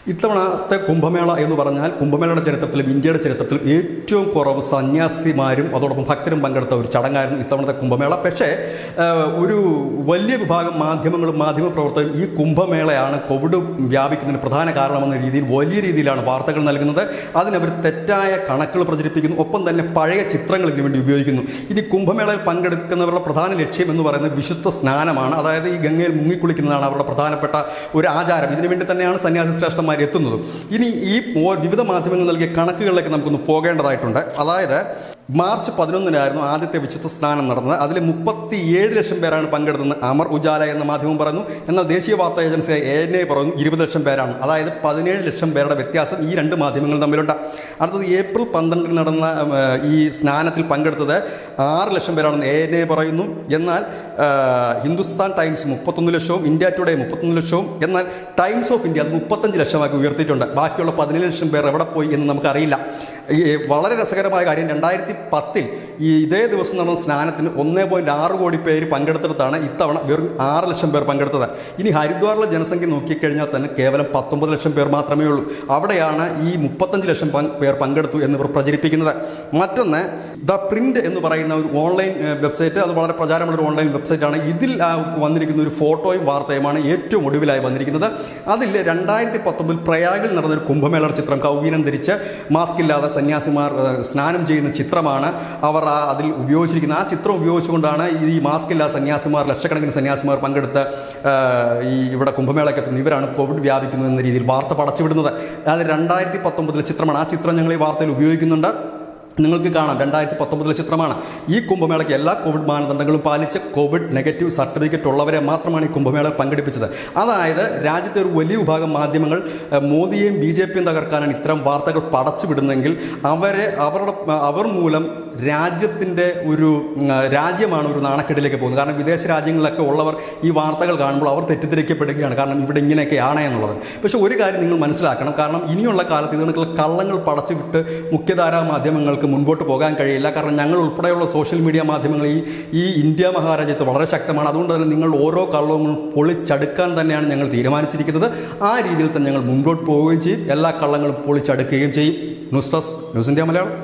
ഇത്തവണത്തെ കുംഭമേള എന്ന് പറഞ്ഞാൽ കുംഭമേളയുടെ ചരിത്രത്തിലും ഇന്ത്യയുടെ ചരിത്രത്തിലും ഏറ്റവും കുറവ് സന്യാസിമാരും അതോടൊപ്പം ഭക്തരും പങ്കെടുത്ത ഒരു ചടങ്ങായിരുന്നു ഇത്തവണത്തെ കുംഭമേള പക്ഷേ ആ, ഒരു വലിയ വിഭാഗം മാധ്യമങ്ങളും മാധ്യമപ്രവർത്തകരും ഈ കുംഭമേളയാണ് കോവിഡ് വ്യാപിക്കുന്നതിന് പ്രധാന കാരണമെന്ന രീതിയിൽ വലിയ രീതിയിലാണ് വാർത്തകൾ നൽകുന്നത് അതിനവർ തെറ്റായ കണക്കുകൾ പ്രചരിപ്പിക്കുന്നു ഒപ്പം തന്നെ പഴയ ചിത്രങ്ങൾ ഇതിനു വേണ്ടി ഉപയോഗിക്കുന്നു ഇനി കുംഭമേളയിൽ പങ്കെടുക്കുന്നവരുടെ പ്രധാന ലക്ഷ്യം എന്ന് പറയുന്നത് വിശുദ്ധ സ്നാനമാണ് അതായത് ഈ ഗംഗയിൽ മുങ്ങിക്കുളിക്കുന്നതാണ് അവരുടെ പ്രധാനപ്പെട്ട ഒരു ആചാരം ഇതിനു വേണ്ടി തന്നെയാണ് സന്യാസി ശ്രേഷ്ഠന്മാർ എത്തുന്നത് ഇനി ഈ ഓ- വിവിധ മാധ്യമങ്ങൾ നൽകിയ കണക്കുകളിലേക്ക് നമുക്കൊന്ന് പോകേണ്ടതായിട്ടുണ്ട് അതായത് മാർച്ച് പതിനൊന്നിനായിരുന്നു ആദ്യത്തെ വിശുദ്ധ സ്നാനം നടന്നത് അതിൽ മുപ്പത്തി ഏഴ് ലക്ഷം പേരാണ് പങ്കെടുത്തതെന്ന് അമർ ഉജാല എന്ന മാധ്യമം പറയുന്നു എന്നാൽ ദേശീയ വാർത്താ ഏജൻസി എ എൻ എ പറയുന്നു ഇരുപത് ലക്ഷം പേരാണ് അതായത് പതിനേഴ് ലക്ഷം പേരുടെ വ്യത്യാസം ഈ രണ്ട് മാധ്യമങ്ങൾ തമ്മിലുണ്ട് അടുത്തത് ഏപ്രിൽ പന്ത്രണ്ടിന് നടന്ന ഉം, ഏഹ്, ഈ സ്നാനത്തിൽ പങ്കെടുത്തത് ആറ് ലക്ഷം പേരാണെന്ന് എ എൻ എ പറയുന്നു എന്നാൽ ഏഹ്, ഹിന്ദുസ്ഥാൻ ടൈംസ് മുപ്പത്തൊന്ന് ലക്ഷവും ഇന്ത്യ ടുഡേ മുപ്പത്തൊന്ന് ലക്ഷവും എന്നാൽ ടൈംസ് ഓഫ് ഇന്ത്യ അത് മുപ്പത്തഞ്ച് ലക്ഷമാക്കി ഉയർത്തിയിട്ടുണ്ട് ബാക്കിയുള്ള പതിനേഴ് ലക്ഷം പേർ എവിടെ പോയി എന്ന് നമുക്കറിയില്ല ഈ വളരെ രസകരമായ കാര്യം രണ്ടായിരത്തി പത്തിൽ ഈ ഇതേ ദിവസം നടന്ന സ്നാനത്തിന് ഒന്നേ പോയിന്റ് ആറ് കോടി പേര് പങ്കെടുത്തിടത്താണ് ഇത്തവണ വെറും ആറ് ലക്ഷം പേർ പങ്കെടുത്തത് ഇനി ഹരിദ്വാറിലെ ജനസംഖ്യ നോക്കിക്കഴിഞ്ഞാൽ തന്നെ കേവലം പത്തൊമ്പത് ലക്ഷം പേർ മാത്രമേ ഉള്ളൂ അവിടെയാണ് ഈ മുപ്പത്തഞ്ച് ലക്ഷം പങ്ക് പേർ പങ്കെടുത്തു എന്നിവർ പ്രചരിപ്പിക്കുന്നത് മറ്റൊന്ന് ദ പ്രിന്റ് എന്ന് പറയുന്ന ഒരു ഓൺലൈൻ ഏഹ്, വെബ്സൈറ്റ് അത് വളരെ പ്രചാരമുള്ള ഒരു ഓൺലൈൻ വെബ്സൈറ്റാണ് ഇതിൽ ആ, വന്നിരിക്കുന്ന ഒരു ഫോട്ടോയും വാർത്തയുമാണ് ഏറ്റവും ഒടുവിലായി വന്നിരിക്കുന്നത് അതിൽ രണ്ടായിരത്തി പത്തൊമ്പതിൽ പ്രയാഗിൽ നടന്ന ഒരു കുംഭമേളയുടെ ചിത്രം കൗവീനം ധരിച്ച് മാസ്ക് ഇല്ലാതെ സന്യാസിമാർ ഏഹ്, സ്നാനം ചെയ്യുന്ന ചിത്രമാണ് അവർ ആ അതിൽ ഉപയോഗിച്ചിരിക്കുന്നത് ആ ചിത്രം ഉപയോഗിച്ചുകൊണ്ടാണ് ഈ മാസ്ക് ഇല്ലാതെ സന്യാസിമാർ ലക്ഷക്കണക്കിന് സന്യാസിമാർ പങ്കെടുത്ത് ഏഹ്, ഈ ഇവിടെ കുംഭമേളയ്ക്ക് എത്തുന്നു ഇവരാണ് കോവിഡ് വ്യാപിക്കുന്നത് എന്ന രീതിയിൽ വാർത്ത പടച്ചുവിടുന്നത് അത് രണ്ടായിരത്തി പത്തൊമ്പതിലെ ചിത്രമാണ് ആ ചിത്രം ഞങ്ങൾ ഈ വാർത്തയിൽ ഉപയോഗിക്കുന്നുണ്ട് നിങ്ങൾക്ക് കാണാം രണ്ടായിരത്തി പത്തൊമ്പതിലെ ചിത്രമാണ് ഈ കുംഭമേളയ്ക്ക് എല്ലാ കോവിഡ് മാനദണ്ഡങ്ങളും പാലിച്ച് കോവിഡ് നെഗറ്റീവ് സർട്ടിഫിക്കറ്റ് ഉള്ളവരെ മാത്രമാണ് ഈ കുംഭമേളയിൽ പങ്കെടുപ്പിച്ചത് അതായത് രാജ്യത്തെ ഒരു വലിയ വിഭാഗം മാധ്യമങ്ങൾ ഏഹ്, മോദിയെയും ബി ജെ പിയും തകർക്കാനാണ് ഇത്തരം വാർത്തകൾ പടച്ചുവിടുന്നെങ്കിൽ അവരെ അവരുടെ അവർ മൂലം രാജ്യത്തിൻ്റെ ഒരു ഉം, രാജ്യമാണ് ഒരു നാണക്കെട്ടിലേക്ക് പോകുന്നത് കാരണം വിദേശ രാജ്യങ്ങളിലൊക്കെ ഉള്ളവർ ഈ വാർത്തകൾ കാണുമ്പോൾ അവർ തെറ്റിദ്ധരിക്കപ്പെടുകയാണ് കാരണം ഇവിടെ ഇങ്ങനെയൊക്കെയാണ് എന്നുള്ളത് പക്ഷേ ഒരു കാര്യം നിങ്ങൾ മനസ്സിലാക്കണം കാരണം ഇനിയുള്ള കാലത്ത് ഇതിനുള്ള കള്ളങ്ങൾ പടച്ചുവിട്ട് മുഖ്യധാരാ മാധ്യമങ്ങൾക്ക് മുൻപോട്ട് പോകാൻ കഴിയില്ല കാരണം ഞങ്ങൾ ഉൾപ്പെടെയുള്ള സോഷ്യൽ മീഡിയ മാധ്യമങ്ങൾ ഈ ഈ ഇന്ത്യ മഹാരാജ്യത്ത് വളരെ ശക്തമാണ് അതുകൊണ്ട് തന്നെ നിങ്ങൾ ഓരോ കള്ളങ്ങളും പൊളിച്ചടുക്കാൻ തന്നെയാണ് ഞങ്ങൾ തീരുമാനിച്ചിരിക്കുന്നത് ആ രീതിയിൽ തന്നെ ഞങ്ങൾ മുൻപോട്ട് പോവുകയും ചെയ്യും എല്ലാ കള്ളങ്ങളും പൊളിച്ചടുക്കുകയും ചെയ്യും news desk news India Malayalam